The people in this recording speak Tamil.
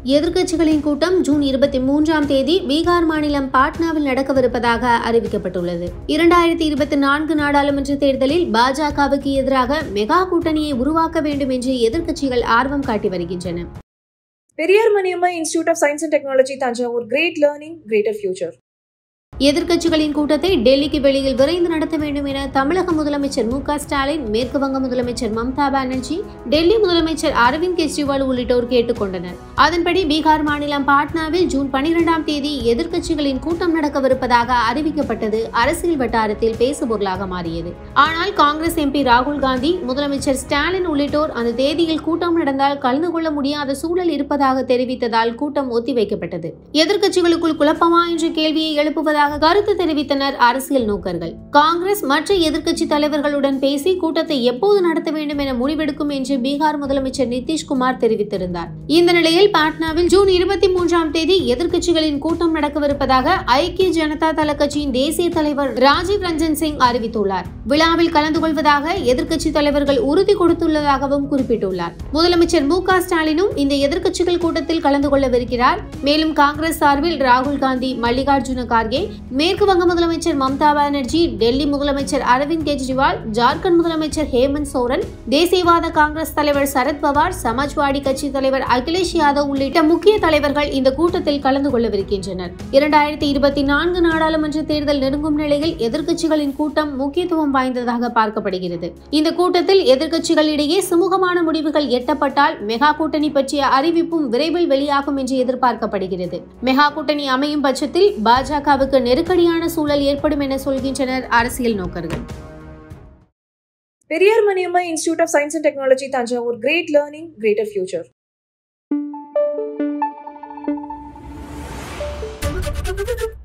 எதிர்க்கட்சிகளின் கூட்டம் ஜூன் இருபத்தி மூன்றாம் தேதி பீகார் மாநிலம் பாட்னாவில் நடக்கவிருப்பதாக அறிவிக்கப்பட்டுள்ளது இரண்டாயிரத்தி இருபத்தி நான்கு நாடாளுமன்ற தேர்தலில் பாஜகவுக்கு எதிராக மெகா கூட்டணியை உருவாக்க வேண்டும் என்று எதிர்க்கட்சிகள் ஆர்வம் காட்டி வருகின்றன Periyar Maniammai institute of science and technology Thanjavur great learning greater future எதிர்க்கட்சிகளின் கூட்டத்தை டெல்லிக்கு வெளியில் விரைந்து நடத்த வேண்டும் என தமிழக முதலமைச்சர் மு க ஸ்டாலின் மேற்கு வங்க முதலமைச்சர் மம்தா பானர்ஜி டெல்லி முதலமைச்சர் அரவிந்த் கெஜ்ரிவால் உள்ளிட்டோர் கேட்டுக்கொண்டனர் அதன்படி பீகார் மாநிலம் பாட்னாவில் ஜூன் பனிரெண்டாம் தேதி எதிர்க்கட்சிகளின் கூட்டம் நடக்கவிருப்பதாக அறிவிக்கப்பட்டது அரசியல் வட்டாரத்தில் பேசுபொருளாக மாறியது ஆனால் காங்கிரஸ் எம்பி ராகுல் காந்தி முதலமைச்சர் ஸ்டாலின் உள்ளிட்டோர் அந்த தேதியில் கூட்டம் நடந்தால் கலந்து கொள்ள முடியாத சூழல் இருப்பதாக தெரிவித்ததால் கூட்டம் ஒத்திவைக்கப்பட்டது எதிர்க்கட்சிகளுக்குள் குழப்பமா என்ற கேள்வியை எழுப்புவதாக கருத்து தெரிவித்தனர் அரசியல் நோக்கர்கள் காங்கிரஸ் மற்ற எதிர்க்கட்சி தலைவர்களுடன் பேசி கூட்டத்தை எப்போது நடத்த வேண்டும் என முடிவெடுக்கும் என்று பீகார் முதலமைச்சர் நிதிஷ்குமார் தெரிவித்திருந்தார் இந்த நிலையில் பாட்னாவில் ஜூன் இருபத்தி மூன்றாம் தேதி எதிர்க்கட்சிகளின் கூட்டம் நடக்கவிருப்பதாக ஐக்கிய ஜனதா தள கட்சியின் தேசிய தலைவர் ராஜீவ் ரஞ்சன் சிங் அறிவித்துள்ளார் விழாவில் கலந்து கொள்வதாக எதிர்க்கட்சி தலைவர்கள் உறுதி கொடுத்துள்ளதாகவும் குறிப்பிட்டுள்ளார் முதலமைச்சர் மு க ஸ்டாலினும் இந்த எதிர்க்கட்சிகள் கூட்டத்தில் கலந்து கொள்ளவிருக்கிறார் மேலும் காங்கிரஸ் சார்பில் ராகுல் காந்தி மல்லிகார்ஜுன கார்கே மேற்கு வங்க முதலமைச்சர் மம்தா பானர்ஜி டெல்லி முதலமைச்சர் அரவிந்த் கெஜ்ரிவால் ஜார்க்கண்ட் முதலமைச்சர் ஹேமந்த் சோரன் தேசியவாத காங்கிரஸ் தலைவர் சரத் பவார் சமாஜ்வாடி கட்சி தலைவர் அகிலேஷ் யாதவ் உள்ளிட்ட முக்கிய தலைவர்கள் இந்த கூட்டத்தில் கலந்து கொள்ளவிருக்கின்றனர் இரண்டாயிரத்தி இருபத்தி நான்கு நாடாளுமன்ற தேர்தல் நெருங்கும் நிலையில் எதிர்க்கட்சிகளின் கூட்டம் முக்கியத்துவம் வாய்ந்ததாக பார்க்கப்படுகிறது இந்த கூட்டத்தில் எதிர்க்கட்சிகளிடையே சுமூகமான முடிவுகள் எட்டப்பட்டால் மெகா கூட்டணி பற்றிய அறிவிப்பும் விரைவில் வெளியாகும் என்று எதிர்பார்க்கப்படுகிறது மெகா கூட்டணி அமையும் பட்சத்தில் பாஜகவுக்கு நெருக்கடியான சூழல் ஏற்படும் என சொல்கின்றனர் அரசியல் நோக்கர்கள் Periyar Maniammai institute of science and technology Thanjavur great learning greater future